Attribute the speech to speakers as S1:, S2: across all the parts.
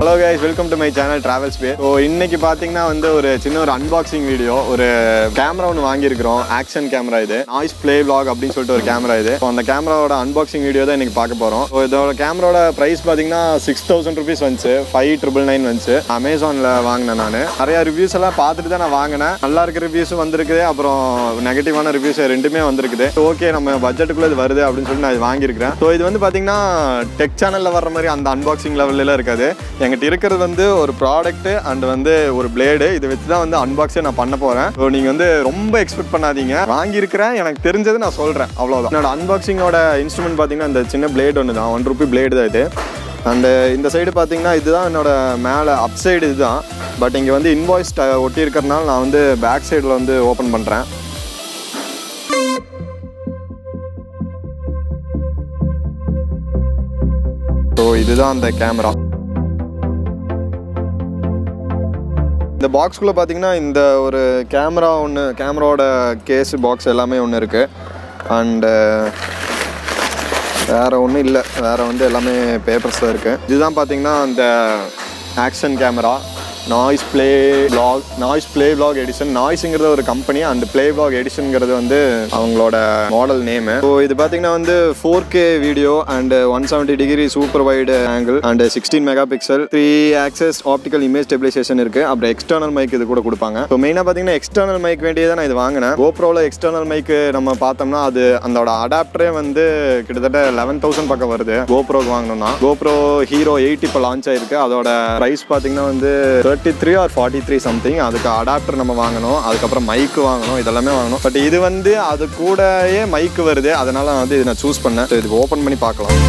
S1: hello guys welcome to my channel travel ஸ்பே so இன்னைக்கு பார்த்தீங்கன்னா வந்து ஒரு சின்ன ஒரு அன்பாக்சிங் வீடியோ ஒரு கேமரா ஒன்று வாங்கியிருக்கிறோம் ஆக்ஷன் கேமரா இது நாய்ஸ் ப்ளே vlog அப்படின்னு சொல்லிட்டு ஒரு கேமரா இது ஸோ அந்த கேமராவோட அன்பாக்சிங் வீடியோ தான் இன்னைக்கு பார்க்க போகிறோம் ஸோ இதோட கேமராவோட ப்ரைஸ் பார்த்தீங்கன்னா சிக்ஸ் தௌசண்ட் ருபீஸ் வந்துச்சு ஃபைவ் ட்ரிபிள் நைன் வந்துச்சு அமேசானில் வாங்கினேன் நான் நிறைய ரிவ்யூஸ் எல்லாம் பார்த்துட்டு தான் நான் வாங்கினேன் நல்லா இருக்க ரிவ்யூஸும் வந்திருக்குது அப்புறம் நெகட்டிவான ரிவ்யூஸ் ரெண்டுமே வந்திருக்குது ஓகே நம்ம பட்ஜெட்டுக்குள்ளே இது வருது அப்படின்னு சொல்லிட்டு நான் இது வாங்கியிருக்கிறேன் ஸோ இது வந்து பார்த்தீங்கன்னா டெக் சேனலில் வர்ற மாதிரி அந்த அன்பாக்சிங் லெவலில் இருக்காது என்கிட்ட இருக்கிறது வந்து ஒரு ப்ராடக்ட் அண்ட் வந்து ஒரு பிளேடு இதை வச்சு தான் வந்து அன்பாக்ஸே நான் பண்ண போகிறேன் ஸோ நீங்கள் வந்து ரொம்ப எக்ஸ்பெக்ட் பண்ணாதீங்க வாங்கியிருக்கிறேன் எனக்கு தெரிஞ்சது நான் சொல்கிறேன் அவ்வளோதான் என்னோட அன்பாக்சிங்கோட இன்ஸ்ட்ருமெண்ட் பார்த்தீங்கன்னா இந்த சின்ன பிளேட் ஒன்று தான் ஒன் ருபி பிளேடு தான் இது அண்டு இந்த சைடு பார்த்தீங்கன்னா இதுதான் என்னோட மேலே அப் சைடு இதுதான் பட் இங்கே வந்து இன்வாய்ஸ் ஒட்டி இருக்கிறதுனால நான் வந்து பேக் சைடில் வந்து ஓப்பன் பண்ணுறேன் ஸோ இதுதான் அந்த கேமரா இந்த பாக்ஸ்குள்ளே பார்த்தீங்கன்னா இந்த ஒரு கேமரா ஒன்று கேமராவோட கேஸ் பாக்ஸ் எல்லாமே ஒன்று இருக்குது அண்டு வேறு ஒன்றும் இல்லை வேறு வந்து எல்லாமே பேப்பர்ஸ் தான் இருக்குது இதுதான் பார்த்தீங்கன்னா அந்த action camera Noise play vlog Noise play vlog edition நாய்ஸுங்கிறது ஒரு கம்பெனி அண்ட் ப்ளே vlog எடிஷனுங்கிறது வந்து அவங்களோட மாடல் நேமு ஸோ இது பார்த்தீங்கன்னா வந்து four K video and one seventy degree super wide angle and sixteen mega pixel three axis optical image stabilisation இருக்கு அப்புறம் எக்ஸ்டர்னல் மைக் இது கூட கொடுப்பாங்க ஸோ மெயினாக பார்த்தீங்கன்னா எக்ஸ்டர்னல் மைக் வேண்டியதை நான் இது வாங்கினேன் கோப்ரோவில் எக்ஸ்டர்னல் மைக்கு நம்ம பார்த்தோம்னா அது அதோட அடாப்டரே வந்து கிட்டத்தட்ட லெவன் தௌசண்ட் பக்கம் வருது கோப்ரோக்கு வாங்கணும்னா கோப்ரோ ஹீரோ எயிட் இப்போ லான்ச் ஆயிருக்கு அதோட ப்ரைஸ் பார்த்தீங்கன்னா வந்து thirty three or forty three something அதுக்கு அடாப்டர் நம்ம வாங்கணும் அதுக்கப்புறம் மைக்கு வாங்கணும் இதெல்லாமே வாங்கணும் பட் இது வந்து அது கூடயே மைக்கு வருது அதனால நான் வந்து இதை நான் சூஸ் பண்ணேன் ஸோ இதுக்கு ஓப்பன் பண்ணி பார்க்கலாம்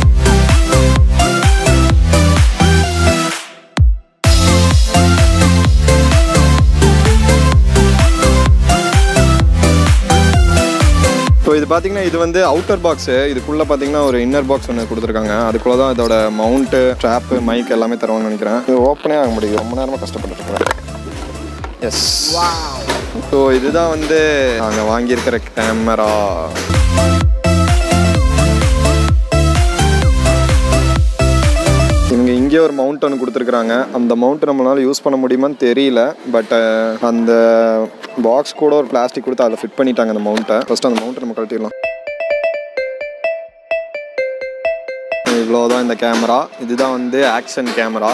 S1: ஸோ இது பார்த்தீங்கன்னா இது வந்து அவுட்டர் பாக்ஸு இதுக்குள்ளே பார்த்தீங்கன்னா ஒரு இன்னர் பாக்ஸ் ஒன்று கொடுத்துருக்காங்க அதுக்குள்ளே தான் இதோட மவுண்ட்டு ட்ராப்பு மைக் எல்லாமே தருவாங்கன்னு நினைக்கிறேன் இது ஓப்பனே ஆக முடியும் ரொம்ப நேரமாக கஷ்டப்பட்டு இருக்கிறேன் எஸ் ஸோ இதுதான் வந்து நாங்கள் வாங்கியிருக்கிற கேமரா இவங்க இங்கே ஒரு மவுண்ட் ஒன்று கொடுத்துருக்குறாங்க அந்த மவுண்ட் நம்மளால யூஸ் பண்ண முடியுமான்னு தெரியல பட் அந்த பாக்ஸ் கூட ஒரு பிளாஸ்டிக் கொடுத்து அதில் ஃபிட் பண்ணிட்டாங்க அந்த மவுண்ட்டை ஃபர்ஸ்ட் அந்த மவுண்ட்டை நம்ம கழட்டிடலாம் இவ்வளோதான் இந்த கேமரா இதுதான் வந்து ஆக்ஷன் கேமரா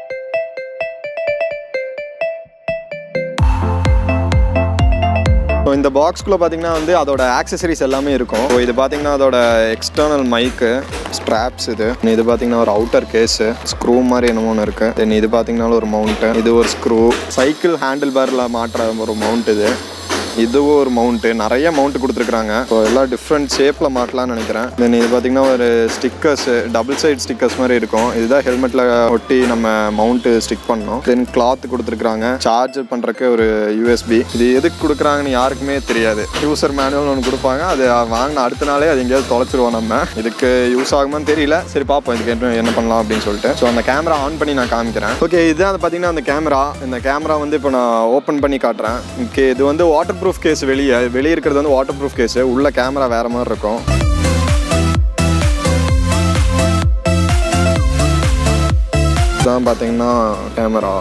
S1: ஸோ இந்த பாக்ஸ்குள்ளே பார்த்தீங்கன்னா வந்து அதோட ஆக்சசரிஸ் எல்லாமே இருக்கும் ஸோ இது பார்த்தீங்கன்னா அதோட எக்ஸ்டர்னல் மைக்கு ஸ்ட்ராப்ஸ் இது இது பார்த்தீங்கன்னா ஒரு அவுட்டர் கேஸு ஸ்க்ரூ மாதிரி என்னமோ ஒன்று இருக்குது தென் இது பார்த்தீங்கன்னா ஒரு மவுண்ட்டு இது ஒரு ஸ்க்ரூ சைக்கிள் ஹேண்டில் பேரில் மாட்டுற ஒரு மவுண்ட் இது இதுவும் ஒரு மவுண்ட்டு நிறைய மவுண்ட் கொடுத்துருக்காங்க ஸோ எல்லாம் டிஃப்ரெண்ட் ஷேப்பில் மாட்டலாம்னு நினைக்கிறேன் தென் இது பார்த்தீங்கன்னா ஒரு ஸ்டிக்கர்ஸ் டபுள் சைட் ஸ்டிக்கர்ஸ் மாதிரி இருக்கும் இதுதான் ஹெல்மெட்டில் ஒட்டி நம்ம மவுண்ட்டு ஸ்டிக் பண்ணோம் தென் கிளாத் கொடுத்துருக்காங்க சார்ஜ் பண்ணுறக்கு ஒரு யூஎஸ்பி இது எதுக்கு கொடுக்குறாங்கன்னு யாருக்குமே தெரியாது யூசர் மேனுவல் ஒன்று கொடுப்பாங்க அது வாங்கின அடுத்த நாளே அது எங்கேயாவது தொலைச்சிருவோம் நம்ம இதுக்கு யூஸ் ஆகுமான்னு தெரியல சரி பார்ப்போம் இதுக்கு என்ன என்ன பண்ணலாம் அப்படின்னு சொல்லிட்டு ஸோ அந்த கேமரா ஆன் பண்ணி நான் காமிக்கிறேன் ஓகே இதுதான் பார்த்தீங்கன்னா அந்த கேமரா இந்த கேமரா வந்து இப்போ நான் ஓப்பன் பண்ணி காட்டுறேன் ஓகே இது வந்து வாட்டர் ப்ரூஃப் கேஸ் வெளியே வெளியே இருக்கிறது வந்து வாட்டர் ப்ரூஃப் கேஸ் உள்ள கேமரா வேற மாதிரி இருக்கும் இதுதான் பார்த்தீங்கன்னா கேமரா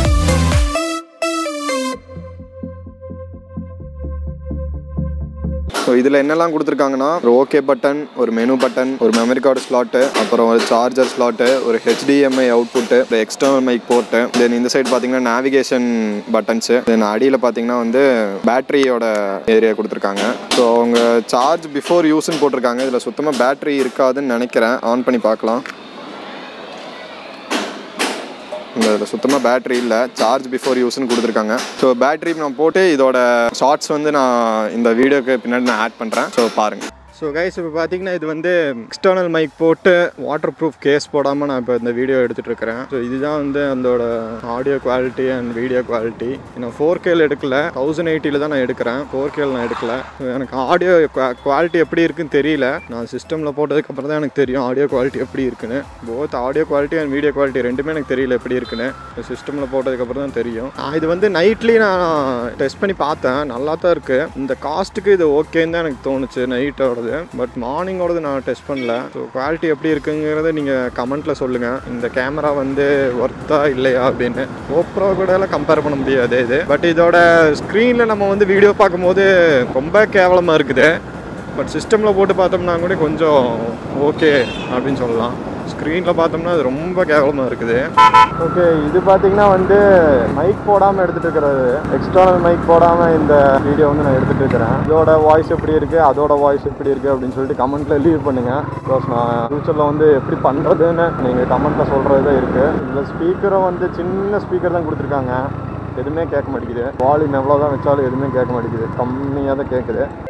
S1: ஸோ இதில் என்னெல்லாம் கொடுத்துருக்காங்கன்னா ஒரு ஓகே பட்டன் ஒரு மெனு பட்டன் ஒரு மெமரி கார்டு ஸ்லாட்டு அப்புறம் ஒரு சார்ஜர் ஸ்லாட்டு ஒரு ஹெச்டிஎம்ஐ அவுட்புட்டு ஒரு எக்ஸ்டர்னல் மைக் போர்ட்டு தென் இந்த சைடு பார்த்தீங்கன்னா நேவிகேஷன் பட்டன்ஸு தென் அடியில் பார்த்தீங்கன்னா வந்து பேட்டரியோட ஏரியா கொடுத்துருக்காங்க ஸோ அவங்க சார்ஜ் பிஃபோர் யூஸ்ன்னு போட்டிருக்காங்க இதில் சுத்தமாக பேட்டரி இருக்காதுன்னு நினைக்கிறேன் ஆன் பண்ணி பார்க்கலாம் இந்த இதில் சுத்தமாக பேட்டரி இல்லை சார்ஜ் பிஃபோர் யூஸ்னு கொடுத்துருக்காங்க ஸோ பேட்டரி நான் போட்டு இதோட ஷார்ட்ஸ் வந்து நான் இந்த வீடியோக்கு பின்னாடி நான் ஆட் பண்ணுறேன் ஸோ பாருங்கள் ஸோ கைஸ் இப்போ பார்த்தீங்கன்னா இது வந்து எக்ஸ்டர்னல் மைக் போட்டு வாட்டர் ப்ரூஃப் கேஸ் போடாமல் நான் இப்போ இந்த வீடியோ எடுத்துகிட்டு இருக்கிறேன் ஸோ இதுதான் வந்து அதோட audio quality and video quality நான் ஃபோர் கேல எடுக்கல தௌசண்ட் எயிட்டியில் தான் நான் எடுக்கிறேன் ஃபோர் கேல நான் எடுக்கல So, எனக்கு ஆடியோ குவாலிட்டி எப்படி இருக்குன்னு தெரியல நான் சிஸ்டமில் போட்டதுக்கப்புறம் தான் எனக்கு தெரியும் ஆடியோ குவாலிட்டி எப்படி இருக்குன்னு both audio quality and video quality ரெண்டுமே எனக்கு தெரியல எப்படி இருக்குன்னு சிஸ்டமில் போட்டதுக்கப்புறம் தான் தெரியும் நான் இது வந்து நைட்லி நான் டெஸ்ட் பண்ணி பார்த்தேன் நல்லா தான் இருக்குது இந்த காஸ்ட்டுக்கு இது ஓகேன்னு தான் எனக்கு தோணுச்சு நைட்டோடது இருந்தது பட் மார்னிங்கோடது நான் டெஸ்ட் பண்ணல ஸோ குவாலிட்டி எப்படி இருக்குங்கிறத நீங்கள் கமெண்ட்டில் சொல்லுங்கள் இந்த கேமரா வந்து ஒர்த்தா இல்லையா அப்படின்னு கோப்ரோ கூட எல்லாம் கம்பேர் பண்ண முடியாது இது பட் இதோட ஸ்க்ரீனில் நம்ம வந்து வீடியோ பார்க்கும்போது ரொம்ப கேவலமாக இருக்குது பட் சிஸ்டமில் போட்டு பார்த்தோம்னா கூட கொஞ்சம் ஓகே அப்படின்னு சொல்லலாம் ஸ்க்ரீனில் பார்த்தோம்னா அது ரொம்ப கேவலமாக இருக்குது ஓகே இது பார்த்தீங்கன்னா வந்து மைக் போடாமல் எடுத்துகிட்டு இருக்கிறது எக்ஸ்டர்னல் மைக் போடாமல் இந்த வீடியோ வந்து நான் எடுத்துகிட்டு இருக்கிறேன் இதோட வாய்ஸ் எப்படி இருக்குது அதோட வாய்ஸ் எப்படி இருக்குது அப்படின்னு சொல்லிட்டு கமெண்ட்டில் லீவ் பண்ணுங்கள் பிகாஸ் நான் ஃப்யூச்சரில் வந்து எப்படி பண்ணுறதுன்னு நீங்கள் கமெண்ட்டில் சொல்கிறது தான் இருக்குது இதில் ஸ்பீக்கரும் வந்து சின்ன ஸ்பீக்கர் தான் கொடுத்துருக்காங்க எதுவுமே கேட்க மாட்டேங்குது வால்யூம் எவ்வளோ தான் வச்சாலும் எதுவுமே கேட்க மாட்டேங்குது கம்மியாக தான் கேட்குது